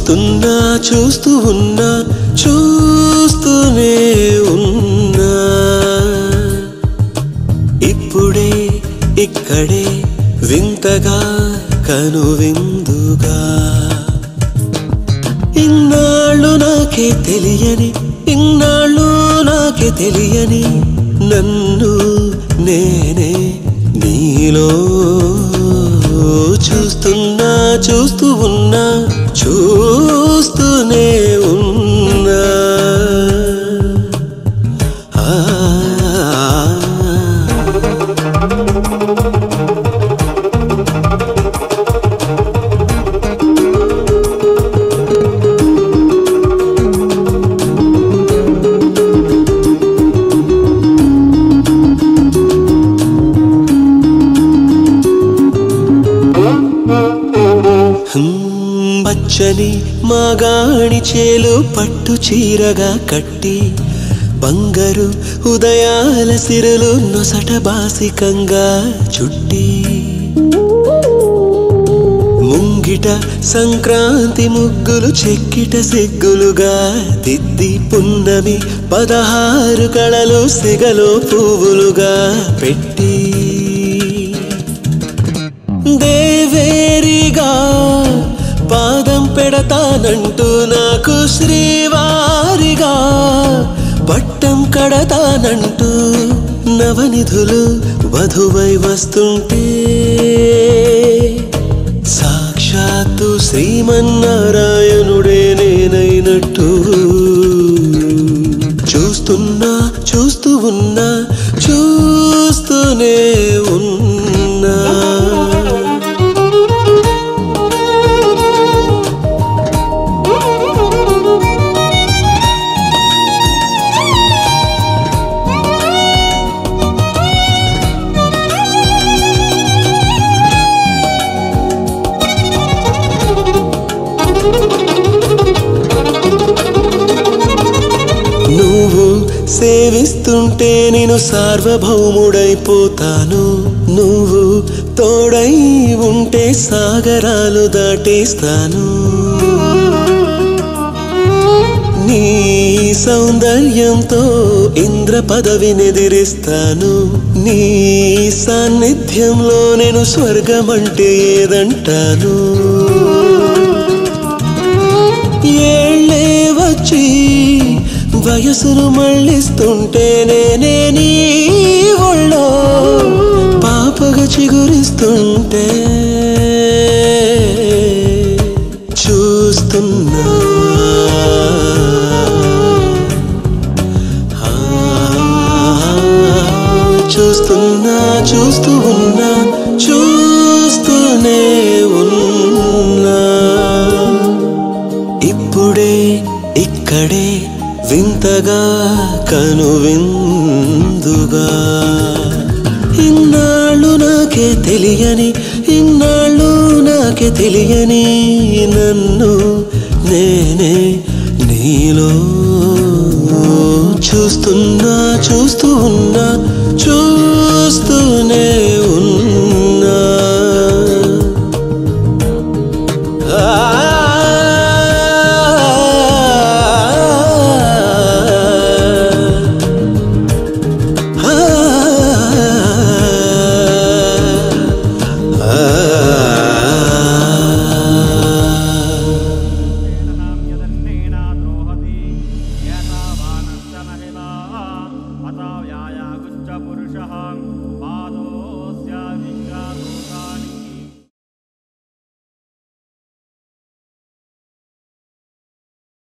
చూస్తున్నా చూస్తూ ఉన్నా చూస్తూనే ఉన్నా ఇప్పుడే ఇక్కడే వింతగా కనువిందుగా ఇన్నాళ్ళు నాకే తెలియని ఇన్నాళ్ళు నాకే తెలియని నన్ను నేనే నీలో చూస్తున్నా చూస్తూ ఉన్నా చూస్తూనే ఉన్నా ఆ హ్మ్, పచ్చని మాగాణి చేలు పట్టు చీరగా కట్టి బంగారు ఉదయాల సిరులు నొసట బాసికంగా చుట్టి ముంగిట సంక్రాంతి ముగ్గులు చెక్కిట సిగ్గులుగా దిద్ది పున్నమి పదహారు కళలు సిగలో పువ్వులుగా పెట్టి దేవేరిగా పాదం పెడతానంటూ నాకు శ్రీవారిగా పట్టం కడతానంటూ నవనిధులు వధువై వస్తుంటే సాక్షాత్తు శ్రీమన్నారాయణుడే నేనైనట్టు చూస్తున్నా చూస్తూ ఉన్నా చూస్తూనే ఉన్నా నువ్వు సేవిస్తుంటే నేను సార్వభౌముడైపోతాను నువ్వు తోడై ఉంటే సాగరాలు దాటేస్తాను నీ సౌందర్యంతో ఇంద్ర పదవినెదిరిస్తాను నీ సాన్నిధ్యంలో నేను స్వర్గమంటే ఏదంటాను ఏళ్ళే వచ్చి వయసును మళ్ళిస్తుంటే నేనే నీ ఒళ్ళో పాపగా చిగురిస్తుంటే చూస్తున్నా ఆ, చూస్తున్నా చూస్తూ ఉన్నా చూస్తూనే ఉన్నా ఇప్పుడే ఇక్కడే వింతగా కనువిందుగా ఇన్నాళ్ళు నాకే తెలియని ఇన్నాళ్ళు నాకే తెలియని నన్ను నేనే నీలో చూస్తున్నా చూస్తూ ఉన్నా చూస్తూనే ఉన్నా यदन्नेन द्रोहति यथा वानश्च महिला अथा व्यायागुश्च पुरुषः